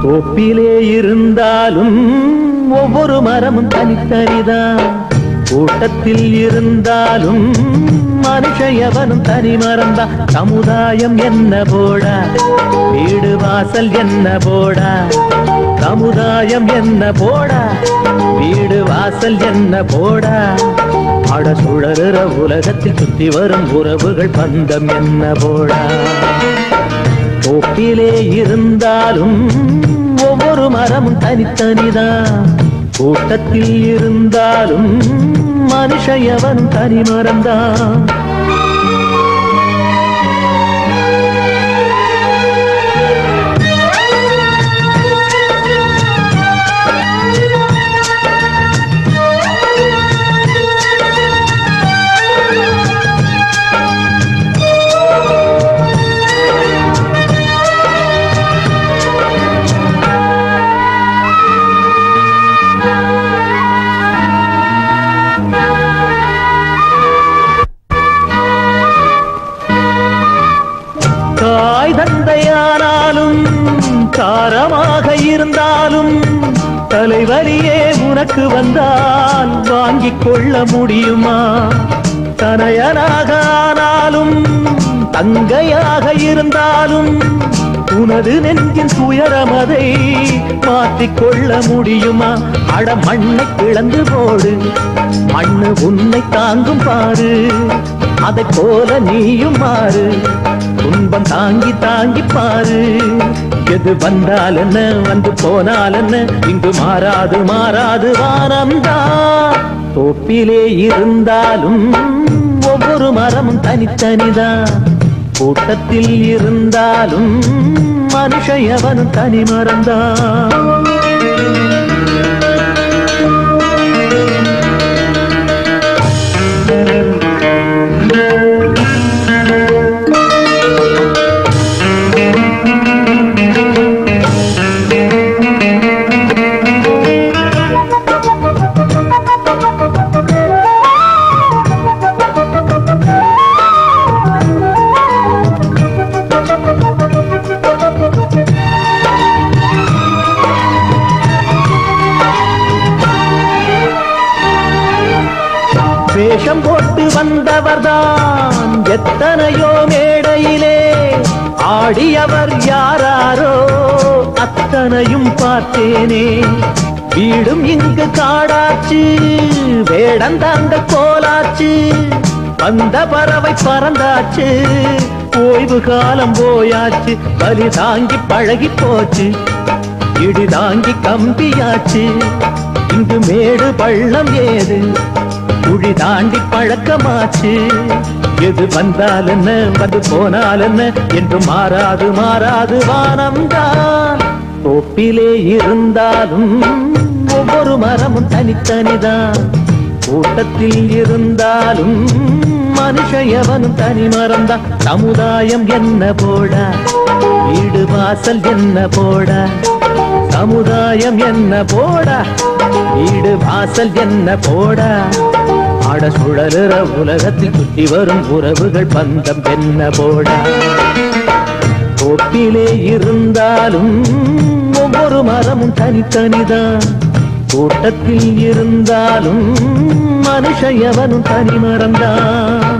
தோப்பிலே இருந்தாலும் ஒவ்வொரு மரமும் தனித்தனிதான் கூட்டத்தில் இருந்தாலும் மனுஷ எவனும் தனி மறந்தா சமுதாயம் என்ன போடா வீடு வாசல் என்ன போடா சமுதாயம் என்ன போடா வீடு வாசல் என்ன போடா அட சுழறுற உலகத்தில் சுத்தி வரும் உறவுகள் பந்தம் என்ன போடா தோப்பிலே இருந்தாலும் ஒவ்வொரு மரமும் தனித்தனிதான் கூட்டத்தில் இருந்தாலும் மனுஷ எவனும் தனி மறந்தான் தாய் தந்தையானாலும் காரமாக இருந்தாலும் தலைவலியே உனக்கு வந்தால் வாங்கிக் கொள்ள முடியுமா தனையனாக ஆனாலும் தங்கையாக இருந்தாலும் உனது நெஞ்சின் துயரமதை மாற்றிக் கொள்ள முடியுமா அட மண்ணை கிளந்து போடு மண்ணு உன்னை தாங்கும் பாரு அதை போல நீயும் மாறு துன்பம் தாங்கி தாங்கி பாரு எது வந்தால் என்ன வந்து போனால் என்ன இங்கு மாறாது மாறாது வானம்தான் தோப்பிலே இருந்தாலும் ஒவ்வொரு மரமும் தனித்தனிதான் கூட்டத்தில் இருந்தாலும் மனுஷ எவனும் தனி மறந்தான் வேஷம் போட்டு வந்தவர்தான் எத்தனையோ மேடையிலே ஆடியவர் யாராரோ அத்தனையும் பார்த்தேனே வீடும் இங்கு காடாச்சு வேடந்தாங்க கோலாச்சு வந்த பறவை பறந்தாச்சு ஓய்வு காலம் போயாச்சு பலி தாங்கி பழகி போச்சு இடி தாங்கி கம்பியாச்சு இங்கு மேடு பள்ளம் ஏது குழி தாண்டி பழக்கமாச்சு எது வந்தால் என்ன வந்து போனால் என்ன என்று மாறாது மாறாது வானம்தான் தோப்பிலே இருந்தாலும் ஒவ்வொரு மரமும் தனித்தனிதான் கூட்டத்தில் இருந்தாலும் மனுஷ எவனும் தனி மறந்தா சமுதாயம் என்ன போடா வீடு வாசல் என்ன போடா சமுதாயம் என்ன போடா வீடு வாசல் என்ன போடா ஆட சுழலுற உலகத்தில் சுற்றி வரும் உறவுகள் பந்தம் என்ன போடா தோப்பிலே இருந்தாலும் ஒவ்வொரு மரமும் தனித்தனிதான் கூட்டத்தில் இருந்தாலும் மனுஷ எவனும் தனி மறந்தான்